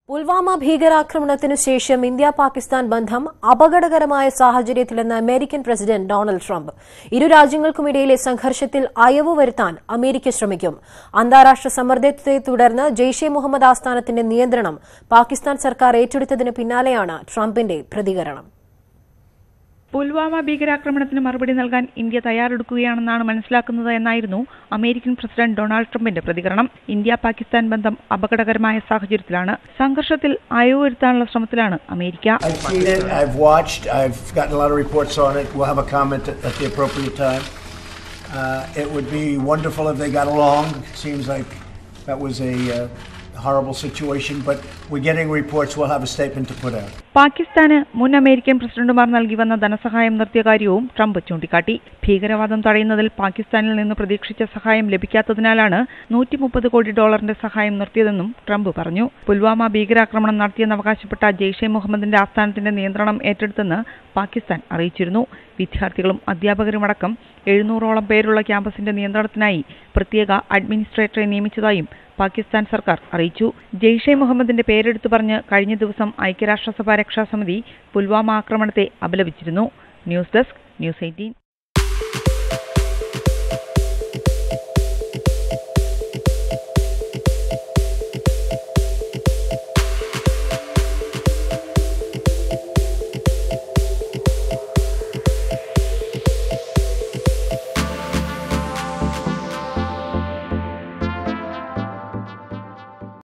പുൽവാമ ഭീകരാക്രമണത്തിനു ശേഷം ഇന്ത്യ പാകിസ്ഥാൻ ബന്ധം അപകടകരമായ സാഹചര്യത്തിലെന്ന് അമേരിക്കൻ പ്രസിഡന്റ് ഡൊണാൾഡ് ട്രംപ് ഇരു രാജ്യങ്ങൾക്കുമിടയിലെ സംഘർഷത്തിൽ അയവ് വരുത്താൻ അമേരിക്ക ശ്രമിക്കും അന്താരാഷ്ട്ര സമ്മർദ്ദത്തെ തുടർന്ന് ജെയ്ഷെ മുഹമ്മദ് ആസ്ഥാനത്തിന്റെ നിയന്ത്രണം പാകിസ്ഥാൻ സർക്കാർ ഏറ്റെടുത്തതിന് പിന്നാലെയാണ് ട്രംപിന്റെ പ്രതികരണം പുൽവാമ ഭീകരാക്രമണത്തിന് മറുപടി നൽകാൻ ഇന്ത്യ തയ്യാറെടുക്കുകയാണെന്നാണ് മനസ്സിലാക്കുന്നത് എന്നായിരുന്നു അമേരിക്കൻ പ്രസിഡന്റ് ഡൊണാൾഡ് ട്രംപിന്റെ പ്രതികരണം ഇന്ത്യ പാകിസ്ഥാൻ ബന്ധം അപകടകരമായ സാഹചര്യത്തിലാണ് സംഘർഷത്തിൽ അയവ് വരുത്താനുള്ള ശ്രമത്തിലാണ് America I've seen it, I've watched, I've gotten a lot of reports on it. We'll have a comment at, at the appropriate time. Uh, it would be wonderful if they got along. It seems like that was a uh, horrible situation, but we're getting reports. We'll have a statement to put out. പാകിസ്ഥാന് മുൻ American പ്രസിഡന്റുമാർ നൽകി വന്ന ധനസഹായം നിർത്തിയ കാര്യവും Trump ചൂണ്ടിക്കാട്ടി ഭീകരവാദം തടയുന്നതിൽ പാകിസ്ഥാനിൽ നിന്ന് പ്രതീക്ഷിച്ച സഹായം ലഭിക്കാത്തതിനാലാണ് നൂറ്റി മുപ്പത് കോടി ഡോളറിന്റെ സഹായം നിർത്തിയതെന്നും ട്രംപ് പറഞ്ഞു പുൽവാമ ഭീകരാക്രമണം നടത്തിയെന്ന് അവകാശപ്പെട്ട ജെയ്ഷെ മുഹമ്മദിന്റെ ആസ്ഥാനത്തിന്റെ നിയന്ത്രണം ഏറ്റെടുത്തെന്ന് പാകിസ്ഥാൻ അറിയിച്ചിരുന്നു വിദ്യാർത്ഥികളും അധ്യാപകരുമടക്കം എഴുന്നൂറോളം പേരുള്ള ക്യാമ്പസിന്റെ നിയന്ത്രണത്തിനായി പ്രത്യേക അഡ്മിനിസ്ട്രേറ്ററെ നിയമിച്ചതായും പാകിസ്ഥാൻ സർക്കാർ അറിയിച്ചു ജെയ്ഷെ മുഹമ്മദിന്റെ പേരെടുത്തു പറഞ്ഞ് കഴിഞ്ഞ ദിവസം ഐക്യരാഷ്ട്രസഭ രക്ഷാസമിതി പുൽവാമ ആക്രമണത്തെ അപലപിച്ചിരുന്നു ന്യൂസ് ഡെസ്ക് ന്യൂസ് എയ്റ്റീൻ